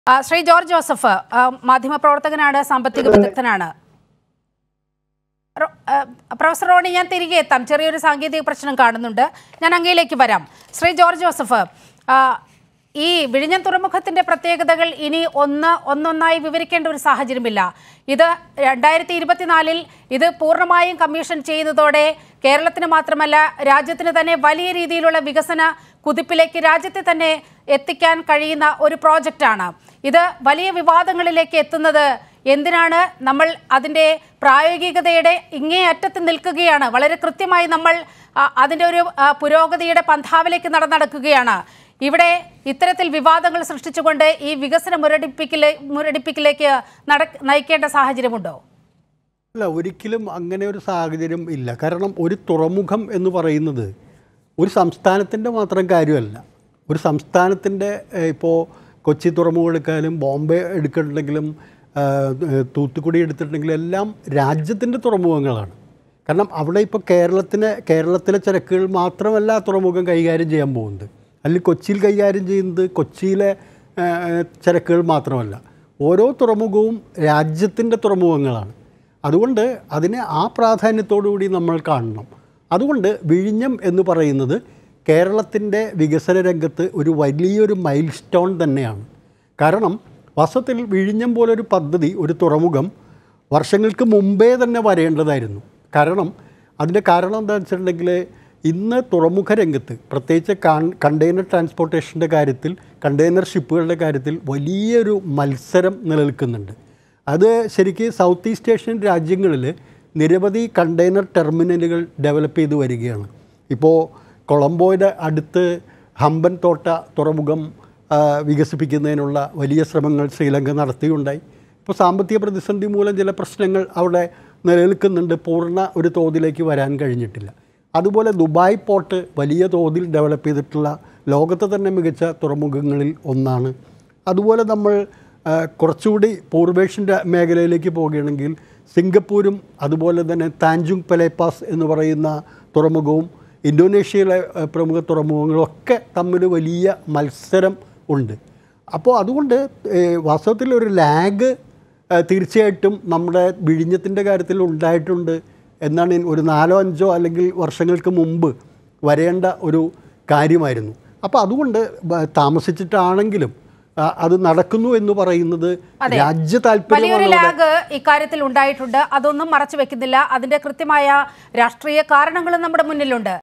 ആ, Shri George Joseph ആ, മാധ്യമപ്രവർത്തകനാണ് സാമ്പത്തിക വിദഗ്ധനാണ് റോ- ആ, പ്രൊഫസർ റോണി ഞാൻ തിരികെ എത്താം ചെറിയൊരു സാങ്കേതിക പ്രശ്നം കാണുന്നുണ്ട് ഞാൻ അങ്ങയിലേക്ക് വരാം ശ്രീ ജോർജ് ജോസഫ് ആ, ഈ വിഴിഞ്ഞം തുറമുഖത്തിന്റെ പ്രത്യേകതകൾ ഇനി ഒന്ന് ഒന്നൊന്നായി വിവരിക്കേണ്ട ഒരു സാഹചര്യമില്ല ഇത് രണ്ടായിരത്തി ഇരുപത്തിനാലിൽ ഇത് പൂർണ്ണമായും കമ്മീഷൻ ചെയ്യുന്നതോടെ കേരളത്തിന് മാത്രമല്ല രാജ്യത്തിന് തന്നെ വലിയ രീതിയിലുള്ള വികസന കുതിപ്പിലേക്ക് രാജ്യത്തെ തന്നെ എത്തിക്കാൻ കഴിയുന്ന ഒരു പ്രോജക്റ്റാണ് ഇത് വലിയ വിവാദങ്ങളിലേക്ക് എത്തുന്നത് എന്തിനാണ് നമ്മൾ അതിൻ്റെ പ്രായോഗികതയുടെ ഇങ്ങേ അറ്റത്ത് നിൽക്കുകയാണ് വളരെ കൃത്യമായി നമ്മൾ ആ, അതിൻ്റെ ഒരു ആ, പുരോഗതിയുടെ പന്ഥാവിലേക്ക് നടന്നടക്കുകയാണ് ഇവിടെ ഇത്തരത്തിൽ വിവാദങ്ങൾ സൃഷ്ടിച്ചുകൊണ്ട് ഈ വികസന മുരടിപ്പിക്കല് മുരടിപ്പിക്കലേക്ക് നട നയിക്കേണ്ട സാഹചര്യമുണ്ടോ അല്ല ഒരിക്കലും അങ്ങനെ ഒരു സാഹചര്യം ഇല്ല കാരണം ഒരു തുറമുഖം എന്ന് പറയുന്നത് ഒരു സംസ്ഥാനത്തിൻ്റെ മാത്രം കാര്യമല്ല ഒരു സംസ്ഥാനത്തിൻ്റെ ഇപ്പോൾ കൊച്ചി തുറമുഖം എടുക്കാനും ബോംബെ എടുക്കുന്നുണ്ടെങ്കിലും ആ, ഏഹ്, തൂത്തുക്കുടി എടുത്തിട്ടുണ്ടെങ്കിലും എല്ലാം രാജ്യത്തിൻ്റെ തുറമുഖങ്ങളാണ് കാരണം അവിടെ ഇപ്പോൾ കേരളത്തിന് കേരളത്തിലെ ചരക്കുകൾ മാത്രമല്ല ആ തുറമുഖം കൈകാര്യം ചെയ്യാൻ പോകുന്നത് അല്ലെങ്കിൽ കൊച്ചിയിൽ കൈകാര്യം ചെയ്യുന്നത് കൊച്ചിയിലെ ആ, ചരക്കുകൾ മാത്രമല്ല ഓരോ തുറമുഖവും രാജ്യത്തിൻ്റെ തുറമുഖങ്ങളാണ് അതുകൊണ്ട് അതിനെ ആ പ്രാധാന്യത്തോടു കൂടി നമ്മൾ കാണണം അതുകൊണ്ട് വിഴിഞ്ഞം എന്ന് പറയുന്നത് കേരളത്തിൻ്റെ വികസന രംഗത്ത് ഒരു വലിയൊരു മൈൽ സ്റ്റോൺ തന്നെയാണ് കാരണം വാസ്തവത്തിൽ വിഴിഞ്ഞം പോലൊരു പദ്ധതി ഒരു തുറമുഖം വർഷങ്ങൾക്ക് മുമ്പേ തന്നെ വരേണ്ടതായിരുന്നു കാരണം അതിൻ്റെ കാരണം എന്താണെന്ന് വെച്ചിട്ടുണ്ടെങ്കിൽ ഇന്ന് തുറമുഖ രംഗത്ത് പ്രത്യേകിച്ച് കാൺ- കണ്ടെയ്നർ ട്രാൻസ്പോർട്ടേഷൻ്റെ കാര്യത്തിൽ കണ്ടെയ്നർ ഷിപ്പുകളുടെ കാര്യത്തിൽ വലിയൊരു മത്സരം നിലനിൽക്കുന്നുണ്ട് അത് ശരിക്ക് സൗത്ത് ഈസ്റ്റ് ഏഷ്യൻ രാജ്യങ്ങളിൽ നിരവധി കണ്ടെയ്നർ ടെർമിനലുകൾ ഡെവലപ്പ് ചെയ്ത് വരികയാണ് ഇപ്പോൾ കൊളംബോയുടെ അടുത്ത് ഹമ്പൻ തോട്ട തുറമുഖം ആ, വികസിപ്പിക്കുന്നതിനുള്ള വലിയ ശ്രമങ്ങൾ ശ്രീലങ്ക നടത്തിയുണ്ടായി ഇപ്പോൾ സാമ്പത്തിക പ്രതിസന്ധി മൂലം ചില പ്രശ്നങ്ങൾ അവിടെ നിലനിൽക്കുന്നുണ്ട് പൂർണ്ണ ഒരു തോതിലേക്ക് വരാൻ കഴിഞ്ഞിട്ടില്ല അതുപോലെ ദുബായ് പോർട്ട് വലിയ തോതിൽ ഡെവലപ്പ് ചെയ്തിട്ടുള്ള ലോകത്തെ തന്നെ മികച്ച തുറമുഖങ്ങളിൽ ഒന്നാണ് അതുപോലെ നമ്മൾ ആ, കുറച്ചുകൂടി പൂർവേഷ്യൻ രാ- മേഖലയിലേക്ക് പോവുകയാണെങ്കിൽ സിംഗപ്പൂരും അതുപോലെ തന്നെ താഞ്ചുങ് പെലേപ്പാസ് എന്ന് പറയുന്ന തുറമുഖവും ഇന്തോനേഷ്യയിലെ ആ, പ്രമുഖ തുറമുഖങ്ങളും ഒക്കെ തമ്മിൽ വലിയ മത്സരം ഉണ്ട് അപ്പോൾ അതുകൊണ്ട് ഏഹ്, വാസ്തവത്തിൽ ഒരു ലാഗ് ഏഹ്, തീർച്ചയായിട്ടും നമ്മുടെ വിഴിഞ്ഞത്തിൻ്റെ കാര്യത്തിൽ ഉണ്ടായിട്ടുണ്ട് എന്നാണ് എൻ- ഒരു നാലോ അഞ്ചോ അല്ലെങ്കിൽ വർഷങ്ങൾക്ക് മുമ്പ് വരേണ്ട ഒരു കാര്യമായിരുന്നു അപ്പോൾ അതുകൊണ്ട് ബ- താമസിച്ചിട്ടാണെങ്കിലും ആ, അത് നടക്കുന്നു എന്ന് പറയുന്നത് അതെ. രാജ്യ വലിയൊരു താല്പര്യമാണ് ലാഗ് ഇക്കാര്യത്തിൽ ഉണ്ടായിട്ടുണ്ട് അതൊന്നും മറച്ചു വെക്കുന്നില്ല അതിന്റെ കൃത്യമായ രാഷ്ട്രീയ കാരണങ്ങളും നമ്മുടെ മുന്നിലുണ്ട്